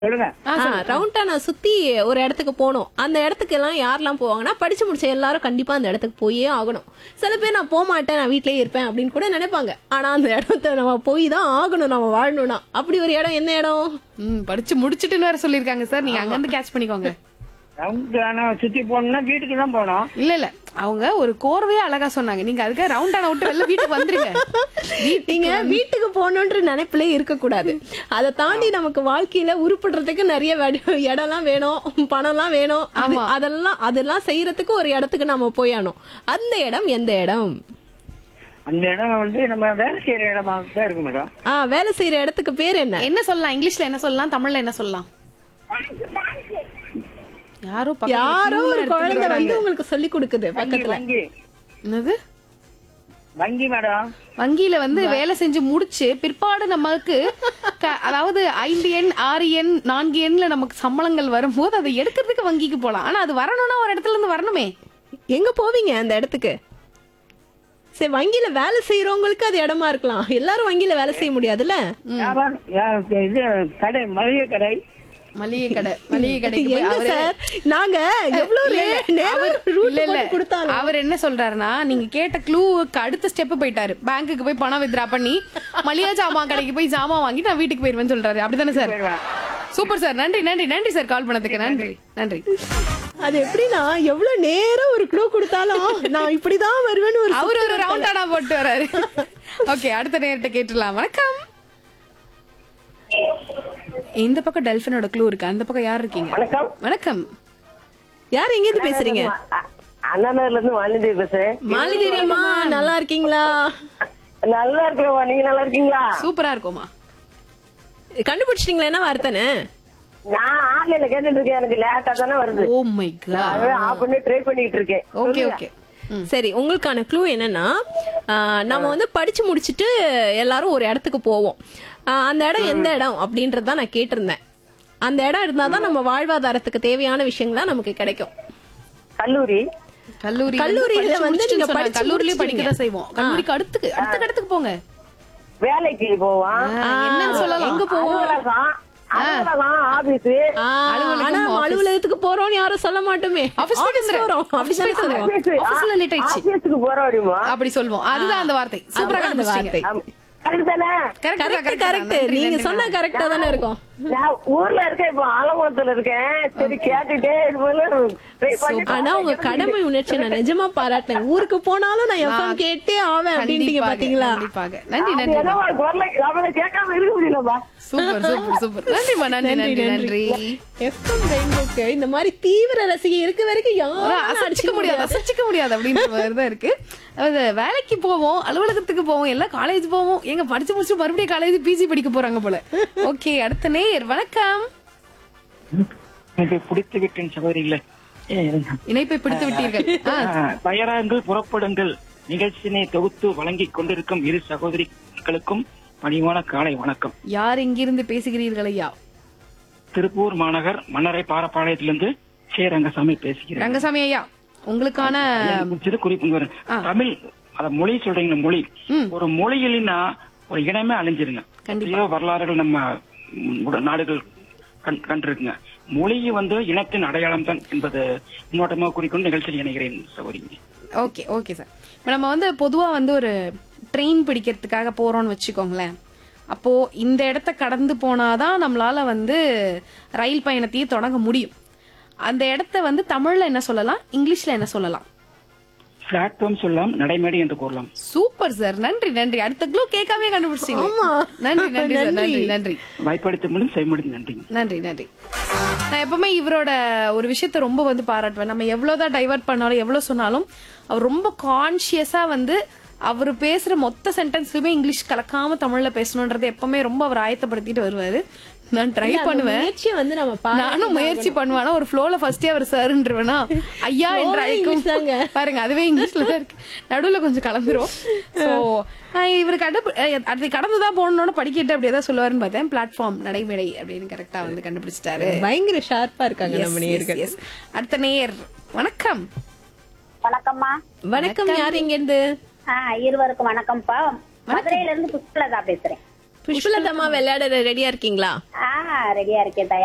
சொல்லுங்க ரவுண்டானா சுத்தி ஒரு இடத்துக்கு போகணும் அந்த இடத்துக்கு எல்லாம் யாரெல்லாம் போவாங்கன்னா படிச்சு முடிச்ச எல்லாரும் கண்டிப்பா அந்த இடத்துக்கு போயே ஆகணும் சில பேர் நான் போக மாட்டேன் நான் வீட்லயே இருப்பேன் அப்படின்னு கூட நினைப்பாங்க ஆனா அந்த இடத்த நம்ம போய் தான் ஆகணும் நம்ம வாழணும்னா அப்படி ஒரு இடம் என்ன இடம் ம் படிச்சு முடிச்சிட்டுன்னு வேற சொல்லிருக்காங்க சார் நீங்க அங்க இருந்து கேட்ச் பண்ணிக்கோங்க ரவுண்ட் ஆனா சுத்தி போகணும்னா வீட்டுக்கு தான் போகணும் இல்ல இல்ல அவங்க ஒரு கோர்வையா அழகா சொன்னாங்க நீங்க அதுக்கு ரவுண்ட் ஆன விட்டு வெளில வீட்டுக்கு வந்துருங்க நீங்க வீட்டுக்கு போகணுன்ற நினைப்பிலே இருக்க கூடாது அதை தாண்டி நமக்கு வாழ்க்கையில உருப்படுறதுக்கு நிறைய வடி- இடம்லாம் வேணும் பணம்லாம் வேணும் அது- ஆமா. அதெல்லாம் அதெல்லாம் செய்யறதுக்கு ஒரு இடத்துக்கு நம்ம போயானோம் அந்த இடம் எந்த இடம் அந்த இடம் வந்து நம்ம வேலை செய்யற இடமா தான் இருக்கு மேடம் ஆ வேலை செய்யற இடத்துக்கு பேர் என்ன என்ன சொல்லலாம் இங்கிலீஷ்ல என்ன சொல்லலாம் தமிழ்ல என்ன சொல்லலாம் யாரோ பக்கத்துல யாரோ queueல ஒரு எடுத்துட்டு குழந்தை வந்து வராங்க. உங்களுக்கு சொல்லி கொடுக்குது வங்கி பக்கத்துல வங்கி என்னது வங்கி மேடம் வங்கியில வந்து வேலை செஞ்சு முடிச்சு பிற்பாடு நமக்கு க- அதாவது ஐந்து எண் ஆறு எண் நான்கு எண்ல நமக்கு சம்பளங்கள் வரும்போது அதை எடுக்கிறதுக்கு வங்கிக்கு போலாம் ஆனா அது வரணும்னா ஒரு இடத்துல இருந்து வரணுமே எங்க போவீங்க அந்த இடத்துக்கு சரி வங்கியில வேலை செய்யறவங்களுக்கு அது இடமா இருக்கலாம் எல்லாரும் வங்கியில வேலை செய்ய முடியாதுல்ல வியாபாரம் யா- இது கடை மளிகை கடை மளிகை கடை மளிகை கடைக்கு போய் எங்க அவரு சார் நாங்க எவ்வளவு இல்ல, ரே- இல்ல, நேரம் அவர் route இல்ல, இல்ல. போட்டு கொடுத்தாலும் அவர் என்ன சொல்றாருன்னா நீங்க கேட்ட க்ளூவுக்கு அடுத்த ஸ்டெப் போயிட்டாரு பேங்க்குக்கு போய் பணம் வித்ரா பண்ணி மளிகை ஜாமான் கடைக்கு போய் ஜாமான் வாங்கி நான் வீட்டுக்கு போயிருவேன்னு சொல்றாரு அப்படிதானே சார் போயிடுவேன். சூப்பர் சார் நன்றி நன்றி நன்றி சார் கால் பண்ணதுக்கு நன்றி நன்றி அது எப்படின்னா எவ்வளவு நேரம் ஒரு க்ளூ கொடுத்தாலும் நான் இப்படிதான் வருவேன்னு ஒரு அவர் ஒரு ரவுண்டானா போட்டு வராரு ஓகே அடுத்த நேரத்தை கேட்டுடலாம் வணக்கம் இந்த பக்கம் டெல்பினோட க்ளூ இருக்கு அந்த பக்கம் யார் இருக்கீங்க வணக்கம் வணக்கம் யார் எங்க இருந்து பேசுறீங்க அ- அண்ணாநகர்ல இருந்து வாலிதேவி பேசுறேன் மாலிதேவி அம்மா நல்லா இருக்கீங்களா நல்லா இருக்கிறவா நீங்க நல்லா இருக்கீங்களா சூப்பரா இருக்குமா கண்டுபிடிச்சிட்டீங்களா என்ன வார்த்தைன்னு நான் ஆன்லைன்ல கேட்டுட்டு இருக்கேன் எனக்கு லேட்டா தானே வருது ஓ மை காட் அதான் ஆஃப் பண்ணி ட்ரை பண்ணிட்டு இருக்கேன் ஓகே ஓகே சரி உங்களுக்கான க்ளூ என்னன்னா ஆ, நம்ம வந்து படிச்சு முடிச்சிட்டு எல்லாரும் ஒரு இடத்துக்கு போவோம் ஆ, அந்த இடம் எந்த இடம் அப்படின்றது தான் நான் கேட்டிருந்தேன் அந்த இடம் இருந்தாதான் நம்ம வாழ்வாதாரத்துக்கு தேவையான விஷயங்கள்லாம் நமக்கு கிடைக்கும் கல்லூரி கல்லூரி கல்லூரியில வந்து நீங்க படிச்சு கல்லூரிலயே படிக்க முடிச்சிட்டீங்க. தான் செய்வோம் கல்லூரிக்கு அடுத்துக்கு அடுத்த இடத்துக்கு போங்க வேலைக்கு போவான் ஆ, என்னன்னு சொல்லலாம் எங்க போவோம் அலுவலகம் அலுவலகம் ஆபீஸ் ஆ, அலுவலகம், ஆனா நம்ம office. அலுவலகத்துக்கு போறோம்னு யாரும் சொல்ல மாட்டோமே Office Office போயிட்டு போறோம் அப்படிதானே சொல்லுவோம் Office ல late ஆயிடுச்சு. ஆபீஸ்க்கு போற வரையுமா அப்படி சொல்லுவோம் அதுதான் அந்த வார்த்தை சூப்பரா அதுதான் அந்த கண்டுபிடிச்சீங்க வார்த்தை கரெக்ட் தானே Correct தான், கரெக்ட் correct தான். கரெக்ட் நன்றி, நீங்க நன்றி, சொன்ன நன்றி. கரெக்டா தானே இருக்கும் நான் ஊர்ல இருக்கேன் இப்போ ஆலங்குளத்துல இருக்கேன் சரி கேட்டுட்டே இருப்பேன் ட்ரை பண்ணி ஆனா உங்க கடமை உணர்ச்சி நான் நிஜமா பாராட்டினேன் ஊருக்கு போனாலும் நான் எஃப்எம் கேட்டே ஆவேன் அப்படின்ட்டீங்க கண்டிப்பாக, பாத்தீங்களா கண்டிப்பாக. நன்றி அது நன்றி ஏதோ வரல அவளை கேட்காம இருக்க முடியலப்பா சூப்பர் சூப்பர் சூப்பர் நன்றிமா நன்றி நன்றி நன்றி எஃப்எம் ரெயின்போக்கு இந்த மாதிரி தீவிர ரசிகை இருக்க வரைக்கும் ஒரு யாரும் அசைச்சிக்க முடியாது அசைச்சிக்க முடியாது அப்படின்ற மாதிரி தான் இருக்கு அதாவது வேலைக்கு போவோம் அலுவலகத்துக்கு போவோம் எல்லாம் காலேஜ் போவோம் எங்க படிச்சு முடிச்சு மறுபடியும் காலேஜ் பிஜி படிக்க போறாங்க போல ஓகே அடுத்த நேர் வணக்கம் எனக்கு பிடித்து விட்டேன் சகோதரிகளே ஏ, இணைப்பை பிடித்து விட்டீர்கள் ஆ, ஆ, தயாராகுங்கள் புறப்படுங்கள் நிகழ்ச்சியினை தொகுத்து வழங்கிக் கொண்டிருக்கும் இரு சகோதரிகளுக்கும் பணிவான காலை வணக்கம் யார் இங்கிருந்து பேசுகிறீர்கள் ஐயா திருப்பூர் மாநகர் மன்னரை பாரப்பாளையத்திலிருந்து சே ரங்கசாமி பேசுகிறேன் ரங்கசாமி ஐயா உங்களுக்கான எனக்கு சிறு குறிப்பு வரும். தமிழ் அத மொழி சொல்றீங்க மொழி ம். ஒரு மொழி இல்லைன்னா ஒரு இனமே அழிஞ்சிருங்க கண்டிப்பா. எத்தனையோ வரலாறுகள் நம்ம ம், உட- நாடுகள் கண்- கண்டிருக்குங்க மொழி வந்து இனத்தின் அடையாளம் தான் என்பது முன்னோட்டமாக குறிக்கொண்டு நிகழ்ச்சியில் இணைகிறேன் சகோதரி ஓகே ஓகே சார் இப்போ நம்ம வந்து பொதுவா வந்து ஒரு ட்ரெயின் பிடிக்கிறதுக்காக போறோம்னு வச்சுக்கோங்களேன் அப்போ இந்த இடத்த கடந்து போனாதான் நம்மளால வந்து ரயில் பயணத்தையே தொடங்க முடியும் அந்த இடத்த வந்து தமிழ்ல என்ன சொல்லலாம் இங்கிலீஷ்ல என்ன சொல்லலாம் பிளாட்ஃபார்ம் சொல்லலாம் நடைமேடை என்று கூறலாம் சூப்பர் சார் நன்றி நன்றி அடுத்த க்ளூ கேட்காம கண்டுபிடிச்சிங்க நன்றி நன்றி சார் நன்றி நன்றி வாய்ப்படுத்த முடியும் செய்ய முடியும் நன்றி நன்றி நன்றி நான் எப்பவுமே இவரோட ஒரு விஷயத்த ரொம்ப வந்து பாராட்டுவேன் நம்ம எவ்வளவுதான் டைவர்ட் பண்ணாலும் எவ்வளவு சொன்னாலும் அவர் ரொம்ப கான்சியஸா வந்து அவர் பேசுற மொத்த சென்டென்ஸ்லயுமே இங்கிலீஷ் கலக்காம தமிழ்ல பேசணுன்றது எப்பவுமே ரொம்ப அவர் ஆயத்தப்படுத்திட்டு வருவாரு நான் ட்ரை பண்ணுவேன் முயற்சியை வந்து நம்ம பாராட்டி நானும் முயற்சி பண்ணுவேன் ஆனா ஒரு ஃப்ளோல ஃபர்ஸ்டே அவர் சார்ன்றவனா ஐயா Flow என்று வே அழைக்கும் English தாங்க. பாருங்க அதுவே இங்கிலீஷ்ல தான் இருக்கு நடுவுல கொஞ்சம் கலந்துரும் சோ இவர் கடப்பு அது கடந்துதான் போகணும்னு படிக்கிட்டு அப்படியே தான் சொல்லுவாருன்னு பார்த்தேன் பிளாட்ஃபார்ம் நடைமுறை அப்படின்னு கரெக்டா வந்து கண்டுபிடிச்சிட்டாரு பயங்கர ஷார்ப்பா இருக்காங்க Yes, நம்ம yes, நேயர்கள் yes. அடுத்த நேயர் வணக்கம் வணக்கம்மா வணக்கம் யார் எங்க இருந்து ஆ, இருவருக்கும் வணக்கம்ப்பா மதுரையில இருந்து புஷ்பலதா பேசுறேன் புஷ்பலதம்மா விளையாட ரெடியா இருக்கீங்களா ஆ ரெடியா இருக்கேன் தயார்